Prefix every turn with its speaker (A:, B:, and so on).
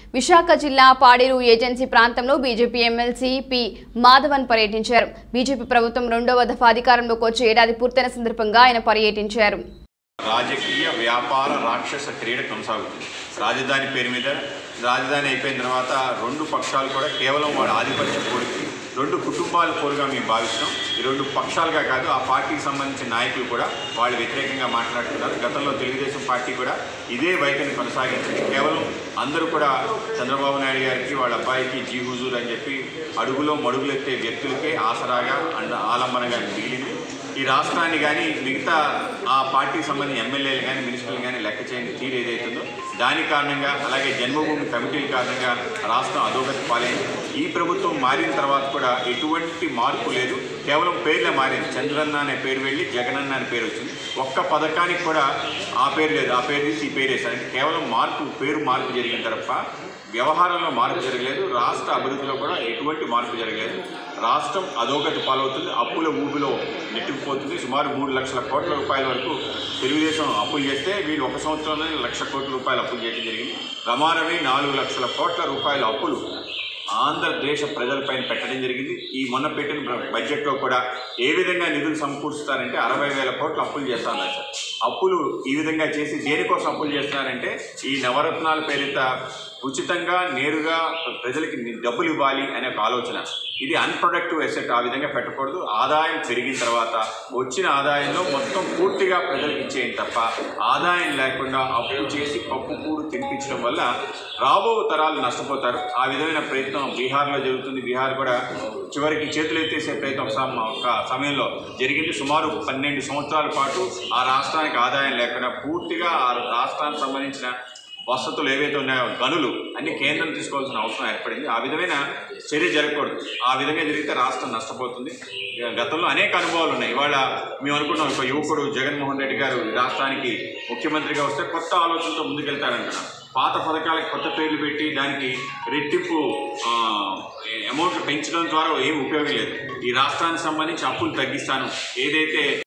A: విశాఖ జిల్లా పాడేరు ఏజెన్సీ ప్రాంతంలో BJP MLC P Madhavan పర్యటించారు బీజేపీ ప్రభుత్వం రెండవ దఫా అధికారంలోకి వచ్చి ఏడాది పూర్తయిన సందర్భంగా ఆయన పర్యటించారు
B: రాజకీయ వ్యాపార రాక్షస క్రీడ కొనసాగుతుంది రాజధాని పేరు మీద రాజధాని అయిపోయిన తర్వాత రెండు పక్షాలు కూడా కేవలం వాళ్ళ ఆధిపత్య కోరిక రెండు కుటుంబాల కోరుగా మేము భావిస్తున్నాం ఈ రెండు పక్షాలుగా కాదు ఆ పార్టీకి సంబంధించిన నాయకులు కూడా వాళ్ళు వ్యతిరేకంగా మాట్లాడుతున్నారు గతంలో తెలుగుదేశం పార్టీ కూడా ఇదే వైఖరిని కొనసాగించింది కేవలం అందరూ కూడా చంద్రబాబు నాయుడు గారికి వాళ్ళ అబ్బాయికి జీ హుజూర్ అని చెప్పి అడుగులో మడుగులెత్తే వ్యక్తులకే ఆసరాగా అండ్ ఆలంబనగా మిగిలింది ఈ రాష్ట్రాన్ని కానీ మిగతా ఆ పార్టీకి సంబంధించిన ఎమ్మెల్యేలు కానీ మినిస్టర్లు కానీ లెక్క చేయని తీరు ఏదైతుందో దాని కారణంగా అలాగే జన్మభూమి కమిటీల కారణంగా రాష్ట్రం అధోగతి పాలైంది ఈ ప్రభుత్వం మారిన తర్వాత కూడా ఎటువంటి మార్పు లేదు కేవలం పేర్లే మారింది చంద్రన్న అనే పేరు వెళ్ళి జగనన్న అనే పేరు వచ్చింది ఒక్క పథకానికి కూడా ఆ పేరు లేదు ఆ పేరు తీసి ఈ పేరు వేశారు అంటే కేవలం మార్పు పేరు మార్పు జరిగిన తప్ప వ్యవహారంలో మార్పు జరగలేదు రాష్ట్ర అభివృద్ధిలో కూడా ఎటువంటి మార్పు జరగలేదు రాష్ట్రం అధోగతి పాలవుతుంది అప్పుల ఊబిలో నెట్టుకుపోతుంది సుమారు మూడు లక్షల కోట్ల రూపాయల వరకు తెలుగుదేశం అప్పులు చేస్తే వీళ్ళు ఒక సంవత్సరంలోనే లక్ష కోట్ల రూపాయలు అప్పులు చేయడం జరిగింది రమారవి నాలుగు లక్షల కోట్ల రూపాయల అప్పులు ఆంధ్రదేశ ప్రజలపైన పెట్టడం జరిగింది ఈ మొన్న పెట్టిన బ- బడ్జెట్లో కూడా ఏ విధంగా నిధులు సమకూరుస్తారంటే అరవై వేల కోట్లు అప్పులు చేస్తారన్నారు సార్ అప్పులు ఈ విధంగా చేసి దేనికోసం అప్పులు చేస్తున్నారంటే ఈ నవరత్నాల పేరిత ఉచితంగా నేరుగా ప్రజలకి ని- డబ్బులు ఇవ్వాలి అనే ఒక ఆలోచన ఇది అన్ప్రొడక్టివ్ ఎసెట్ ఆ విధంగా పెట్టకూడదు ఆదాయం పెరిగిన తర్వాత వచ్చిన ఆదాయంలో మొత్తం పూర్తిగా ప్రజలకు ఇచ్చేయండి తప్ప ఆదాయం లేకుండా అప్పు చేసి పప్పు కూడు తినిపించడం వల్ల రాబో తరాలు నష్టపోతారు ఆ విధమైన ప్రయత్నం బీహార్లో జరుగుతుంది బీహార్ కూడా చివరికి చేతులు ఎత్తేసే ప్రయత్నం ఒక సమ- ఒక సమయంలో జరిగింది సుమారు పన్నెండు సంవత్సరాల పాటు ఆ రాష్ట్రానికి ఆదాయం లేకుండా పూర్తిగా ఆ రాష్ట్రానికి సంబంధించిన వసతులు ఏవైతే ఉన్నాయో గనులు అన్ని కేంద్రం తీసుకోవాల్సిన అవసరం ఏర్పడింది ఆ విధమైన చర్య జరగకూడదు ఆ విధంగా జరిగితే రాష్ట్రం నష్టపోతుంది ఇక గతంలో అనేక అనుభవాలు ఉన్నాయి ఇవాళ మేము అనుకున్నాం ఒక యువకుడు జగన్మోహన్ రెడ్డి గారు ఈ రాష్ట్రానికి ముఖ్యమంత్రిగా వస్తే కొత్త ఆలోచనతో ముందుకెళ్తారంటున్నాం పాత పథకాలకు కొత్త పేర్లు పెట్టి దానికి రెట్టింపు ఆ, అమౌంట్ పెంచడం ద్వారా ఏం ఉపయోగం లేదు ఈ రాష్ట్రానికి సంబంధించి అప్పులు తగ్గిస్తాను ఏదైతే